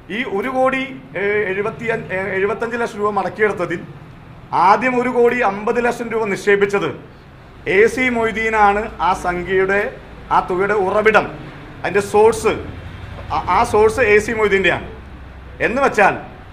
ഈ ഒരു കോടി ഏഹ്, എഴുപത്തി അഞ്ച് ഏഹ്, എഴുപത്തഞ്ച് ലക്ഷം രൂപ മടക്കിയെടുത്തതിൽ ആദ്യം ഒരു കോടി അമ്പത് ലക്ഷം രൂപ നിക്ഷേപിച്ചത് എ സി മൊയ്തീനാണ് ആ സംഖ്യയുടെ ആ തുകയുടെ ഉറവിടം അതിൻ്റെ സോഴ്സ് ആ- ആ സോഴ്സ് എ സി മൊയ്തീൻ്റെയാണ് എന്ന് വെച്ചാൽ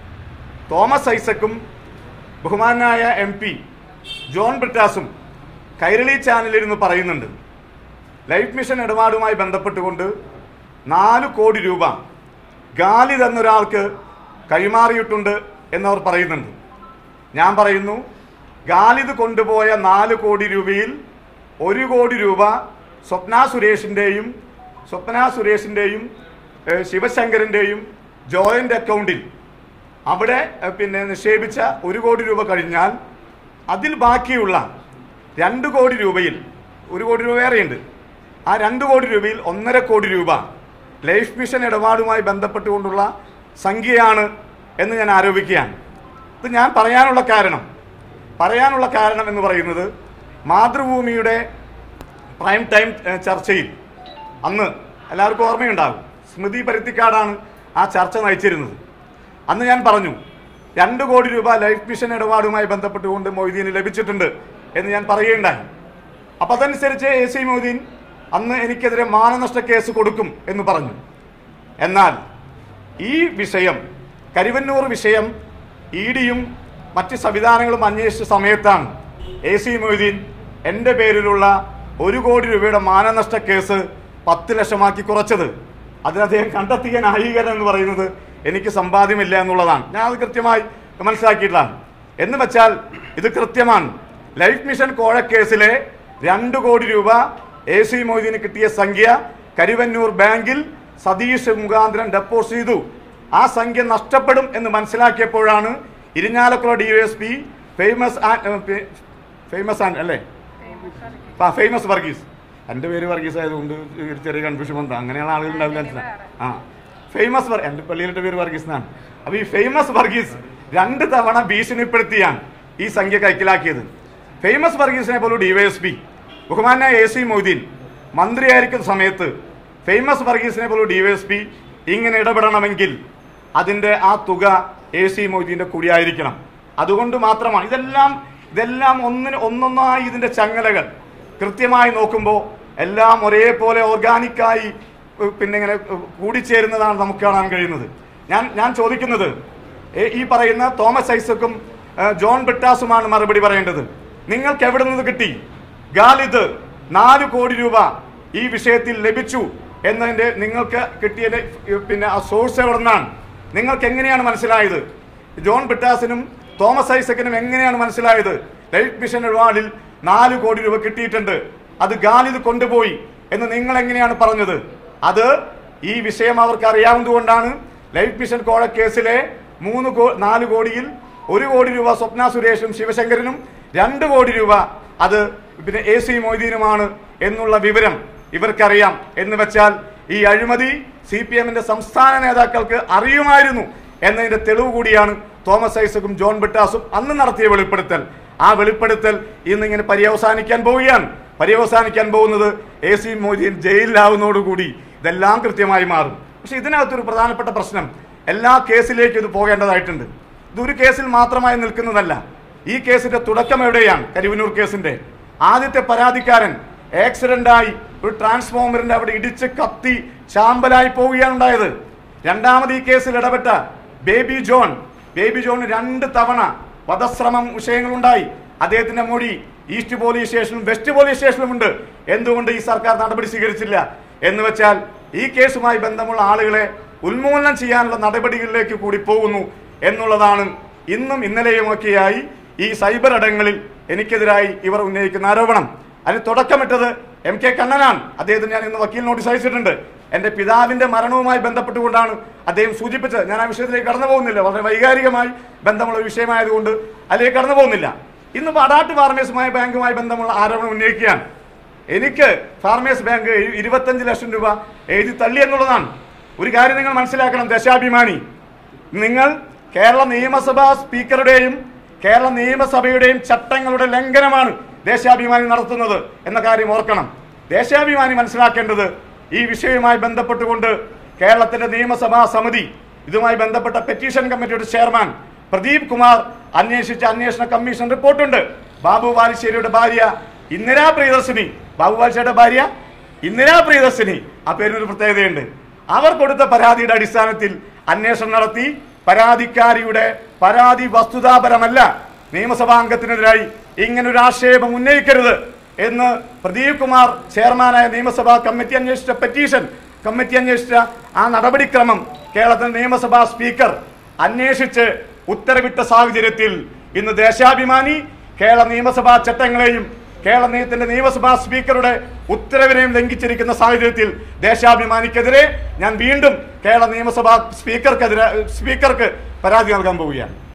തോമസ് ഐസക്കും ബഹുമാനായ എം പി ജോൺ ബ്രിട്ടാസും കൈരളി ചാനലിരുന്ന് പറയുന്നുണ്ട് ലൈഫ് മിഷൻ ഇടപാടുമായി ബന്ധപ്പെട്ടുകൊണ്ട് നാല് കോടി രൂപ ഗാലിദ് എന്നൊരാൾക്ക് കൈമാറിയിട്ടുണ്ട് എന്നവർ പറയുന്നുണ്ട് ഞാൻ പറയുന്നു ഗാലിദ് കൊണ്ടുപോയ നാല് കോടി രൂപയിൽ ഒരു കോടി രൂപ സ്വപ്ന സുരേഷിൻ്റെയും സ്വപ്ന സുരേഷിൻ്റെയും ഏഹ്, ശിവശങ്കരൻ്റെയും ജോയിൻ്റ് അക്കൗണ്ടിൽ അവിടെ ഏഹ്, പിന്നെ നിക്ഷേപിച്ച ഒരു കോടി രൂപ കഴിഞ്ഞാൽ അതിൽ ബാക്കിയുള്ള രണ്ട് കോടി രൂപയിൽ ഒരു കോടി രൂപ വേറെയുണ്ട് ആ രണ്ട് കോടി രൂപയിൽ ഒന്നര കോടി രൂപ ലൈഫ് മിഷൻ ഇടപാടുമായി ബന്ധപ്പെട്ടുകൊണ്ടുള്ള സംഖ്യയാണ് എന്ന് ഞാൻ ആരോപിക്കുകയാണ് ഇത് ഞാൻ പറയാനുള്ള കാരണം പറയാനുള്ള കാരണം എന്ന് പറയുന്നത് മാതൃഭൂമിയുടെ പ്രൈം ടൈം ഏഹ്, ചർച്ചയിൽ അന്ന് എല്ലാവർക്കും ഓർമ്മയുണ്ടാകും സ്മൃതി പരുത്തിക്കാടാണ് ആ ചർച്ച നയിച്ചിരുന്നത് അന്ന് ഞാൻ പറഞ്ഞു രണ്ട് കോടി രൂപ ലൈഫ് മിഷൻ ഇടപാടുമായി ബന്ധപ്പെട്ടുകൊണ്ട് മൊയ്തീന് ലഭിച്ചിട്ടുണ്ട് എന്ന് ഞാൻ പറയുകയുണ്ടായി അപ്പം അതനുസരിച്ച് എ സി മൊയ്തീൻ അന്ന് എനിക്കെതിരെ മാനനഷ്ട കേസ് കൊടുക്കും എന്ന് പറഞ്ഞു എന്നാൽ ഈ വിഷയം കരുവന്നൂർ വിഷയം ഇ ഡിയും മറ്റ് സംവിധാനങ്ങളും അന്വേഷിച്ച സമയത്താണ് എ സി മൊയ്തീൻ എൻ്റെ പേരിലുള്ള ഒരു കോടി രൂപയുടെ മാനനഷ്ട കേസ് പത്ത് ലക്ഷമാക്കി കുറച്ചത് അതിന് അദ്ദേഹം കണ്ടെത്തിയ ന്യായീകരണം എന്ന് പറയുന്നത് എനിക്ക് സമ്പാദ്യമില്ല എന്നുള്ളതാണ് ഞാൻ അത് കൃത്യമായി മനസ്സിലാക്കിയിട്ടാണ് എന്ന് വെച്ചാൽ ഇത് കൃത്യമാണ് ലൈഫ് മിഷൻ കോഴക്കേസിലെ രണ്ട് കോടി രൂപ എ സി മൊയ്തീന് കിട്ടിയ സംഖ്യ കരുവന്നൂർ ബാങ്കിൽ സതീഷ് മുഖാന്തരം ഡെപ്പോസിറ്റ് ചെയ്തു ആ സംഖ്യ നഷ്ടപ്പെടും എന്ന് മനസ്സിലാക്കിയപ്പോഴാണ് Irinjalakuda D S P famous famous and അല്ലേ ആ ഫേമസ് വർഗീസ് എൻ്റെ പേര് വർഗീസ് ആയതുകൊണ്ട് ഒരു ചെറിയ കൺഫ്യൂഷൻ വന്നു അങ്ങനെയുള്ള ആളുകൾ ഉണ്ടാവില്ല മനസ്സിലായി ആ ഫേമസ് വർ എൻ്റെ പള്ളിയിലെ പേര് വർഗീസ് എന്നാണ് അപ്പോൾ ഈ ഫേമസ് വർഗീസ് രണ്ട് തവണ ഭീഷണിപ്പെടുത്തിയാണ് ഈ സംഖ്യ കൈക്കലാക്കിയത് ഫേമസ് വർഗീസിനെ പോലും ഡിവൈഎസ്പി ബഹുമാന എ സി മൊയ്തീൻ മന്ത്രിയായിരിക്കുന്ന സമയത്ത് ഫേമസ് വർഗീസിനെ പോലും ഡിവൈഎസ്പി ഇങ്ങനെ ഇടപെടണമെങ്കിൽ അതിൻ്റെ ആ തുക എ സി മൊയ്തീൻ്റെ കൂടിയായിരിക്കണം അതുകൊണ്ട് മാത്രമാണ് ഇതെല്ലാം ഇതെല്ലാം ഒന്നിന് ഒന്നൊന്നായി ഇതിൻ്റെ ചങ്ങലകൾ കൃത്യമായി നോക്കുമ്പോൾ എല്ലാം ഒരേപോലെ ഓർഗാനിക്കായി ഏഹ്, പിന്നെ ഇങ്ങനെ ഏഹ്, കൂടിച്ചേരുന്നതാണ് നമുക്ക് കാണാൻ കഴിയുന്നത് ഞാൻ ഞാൻ ചോദിക്കുന്നത് ഏ- ഈ പറയുന്ന തോമസ് ഐസക്കും ഏഹ്, ജോൺ ബ്രിട്ടാസുമാണ് മറുപടി പറയേണ്ടത് നിങ്ങൾക്ക് എവിടെ നിന്ന് കിട്ടി ഗാലിദ് നാല് കോടി രൂപ ഈ വിഷയത്തിൽ ലഭിച്ചു എന്നതിന്റെ നിങ്ങൾക്ക് കിട്ടിയതിന്റെ ഏഹ്, പിന്നെ ആ സോഴ്സ് എവിടെ നിന്നാണ് നിങ്ങൾക്ക് എങ്ങനെയാണ് മനസ്സിലായത് ജോൺ ബ്രിട്ടാസിനും തോമസ് ഐസക്കിനും എങ്ങനെയാണ് മനസ്സിലായത് ലൈഫ് മിഷൻ ഇടപാടിൽ നാല് കോടി രൂപ കിട്ടിയിട്ടുണ്ട് അത് ഗാലിദ് കൊണ്ടുപോയി എന്ന് നിങ്ങൾ എങ്ങനെയാണ് പറഞ്ഞത് അത് ഈ വിഷയം അവർക്ക് അറിയാവുന്നതുകൊണ്ടാണ് ലൈഫ് മിഷൻ കോഴ കേസിലെ മൂന്ന് കോ നാല് കോടിയിൽ ഒരു കോടി രൂപ സ്വപ്ന സുരേഷും ശിവശങ്കരനും രണ്ട് കോടി രൂപ അത് പിന്നെ എ സി മൊയ്തീനുമാണ് എന്നുള്ള വിവരം ഇവർക്കറിയാം എന്ന് വെച്ചാൽ ഈ അഴിമതി സി പി എമ്മിന്റെ സംസ്ഥാന നേതാക്കൾക്ക് അറിയുമായിരുന്നു എന്നതിന്റെ തെളിവ് കൂടിയാണ് തോമസ് ഐസക്കും ജോൺ ബിട്ടാസും അന്ന് നടത്തിയ വെളിപ്പെടുത്തൽ ആ വെളിപ്പെടുത്തൽ ഇന്നിങ്ങനെ പര്യവസാനിക്കാൻ പോവുകയാണ് പര്യവസാനിക്കാൻ പോകുന്നത് എ സി മൊയ്തീൻ ജയിലിലാവുന്നതോടുകൂടി ഇതെല്ലാം കൃത്യമായി മാറും പക്ഷെ ഇതിനകത്തൊരു പ്രധാനപ്പെട്ട പ്രശ്നം എല്ലാ കേസിലേക്കും ഇത് പോകേണ്ടതായിട്ടുണ്ട് ഇതൊരു കേസിൽ മാത്രമായി നിൽക്കുന്നതല്ല ഈ കേസിന്റെ തുടക്കം എവിടെയാണ് കരിവന്നൂർ കേസിന്റെ ആദ്യത്തെ പരാതിക്കാരൻ ആക്സിഡന്റായി ഒരു ട്രാൻസ്ഫോമറിന്റെ അവിടെ ഇടിച്ച് കത്തി ചാമ്പലായി പോവുകയാണ് ഉണ്ടായത് രണ്ടാമത് ഈ കേസിൽ ഇടപെട്ട ബേബി ജോൺ ബേബി ജോൺ രണ്ട് തവണ വധശ്രമം വിഷയങ്ങളുണ്ടായി അദ്ദേഹത്തിന്റെ മൊഴി ഈസ്റ്റ് പോലീസ് സ്റ്റേഷനും വെസ്റ്റ് പോലീസ് സ്റ്റേഷനും ഉണ്ട് എന്തുകൊണ്ട് ഈ സർക്കാർ നടപടി സ്വീകരിച്ചില്ല എന്ന് വെച്ചാൽ ഈ കേസുമായി ബന്ധമുള്ള ആളുകളെ ഉന്മൂലനം ചെയ്യാനുള്ള നടപടികളിലേക്ക് കൂടി പോകുന്നു എന്നുള്ളതാണ് ഇന്നും ഇന്നലെയുമൊക്കെയായി ഈ സൈബർ ഇടങ്ങളിൽ എനിക്കെതിരായി ഇവർ ഉന്നയിക്കുന്ന ആരോപണം അതിന് തുടക്കമിട്ടത് എം കെ കണ്ണനാണ് അദ്ദേഹത്തിന് ഞാൻ ഇന്ന് വക്കീൽ നോട്ടീസ് അയച്ചിട്ടുണ്ട് എന്റെ പിതാവിന്റെ മരണവുമായി ബന്ധപ്പെട്ടുകൊണ്ടാണ് അദ്ദേഹം സൂചിപ്പിച്ചത് ഞാൻ ആ വിഷയത്തിലേക്ക് കടന്നു പോകുന്നില്ല വളരെ വൈകാരികമായി ബന്ധമുള്ള ഒരു വിഷയമായതുകൊണ്ട് അതിലേക്ക് കടന്നു പോകുന്നില്ല ഇന്ന് അടാട്ട് ഫാർമേഴ്സുമായി ബാങ്കുമായി ബന്ധമുള്ള ആരോപണം ഉന്നയിക്കുകയാണ് എനിക്ക് ഫാർമേഴ്സ് ബാങ്ക് ഇ- ഇരുപത്തഞ്ച് ലക്ഷം രൂപ എഴുതി തള്ളി എന്നുള്ളതാണ് ഒരു കാര്യം നിങ്ങൾ മനസ്സിലാക്കണം ദശാഭിമാനി നിങ്ങൾ കേരള നിയമസഭാ സ്പീക്കറുടെയും കേരള നിയമസഭയുടെയും ചട്ടങ്ങളുടെ ലംഘനമാണ് ദേശാഭിമാനി നടത്തുന്നത് എന്ന കാര്യം ഓർക്കണം ദേശാഭിമാനി മനസ്സിലാക്കേണ്ടത് ഈ വിഷയവുമായി ബന്ധപ്പെട്ടുകൊണ്ട് കേരളത്തിന്റെ നിയമസഭാ സമിതി ഇതുമായി ബന്ധപ്പെട്ട പെറ്റീഷൻ കമ്മിറ്റിയുടെ ചെയർമാൻ പ്രദീപ് കുമാർ അന്വേഷിച്ച അന്വേഷണ കമ്മീഷൻ റിപ്പോർട്ടുണ്ട് ബാബു വാലിശ്ശേരിയുടെ ഭാര്യ ഇന്ദിരാ പ്രിയദർശിനി ബാബു വാലിശ്ശേരിയുടെ ഭാര്യ ഇന്ദിരാ പ്രിയദർശിനി ആ പേരിനൊരു പ്രത്യേകതയുണ്ട് അവർ കൊടുത്ത പരാതിയുടെ അടിസ്ഥാനത്തിൽ അന്വേഷണം നടത്തി പരാതിക്കാരിയുടെ പരാതി വസ്തുതാപരമല്ല നിയമസഭാ അംഗത്തിനെതിരായി ഇങ്ങനൊരു ആക്ഷേപം ഉന്നയിക്കരുത് എന്ന് പ്രദീപ് കുമാർ ചെയർമാനായ നിയമസഭാ കമ്മിറ്റി അന്വേഷിച്ച പെറ്റീഷൻ കമ്മിറ്റി അന്വേഷിച്ച ആ നടപടിക്രമം കേരളത്തിലെ നിയമസഭാ സ്പീക്കർ അന്വേഷിച്ച് ഉത്തരവിട്ട സാഹചര്യത്തിൽ ഇന്ന് ദേശാഭിമാനി കേരള നിയമസഭാ ചട്ടങ്ങളെയും കേരള നിയമത്തിന്റെ നിയമസഭാ സ്പീക്കറുടെ ഉത്തരവിനെയും ലംഘിച്ചിരിക്കുന്ന സാഹചര്യത്തിൽ ദേശാഭിമാനിക്കെതിരെ ഞാൻ വീണ്ടും കേരള നിയമസഭാ സ്പീക്കർക്കെതിരെ സ്പീക്കർക്ക് പരാതി നൽകാൻ പോവുകയാണ്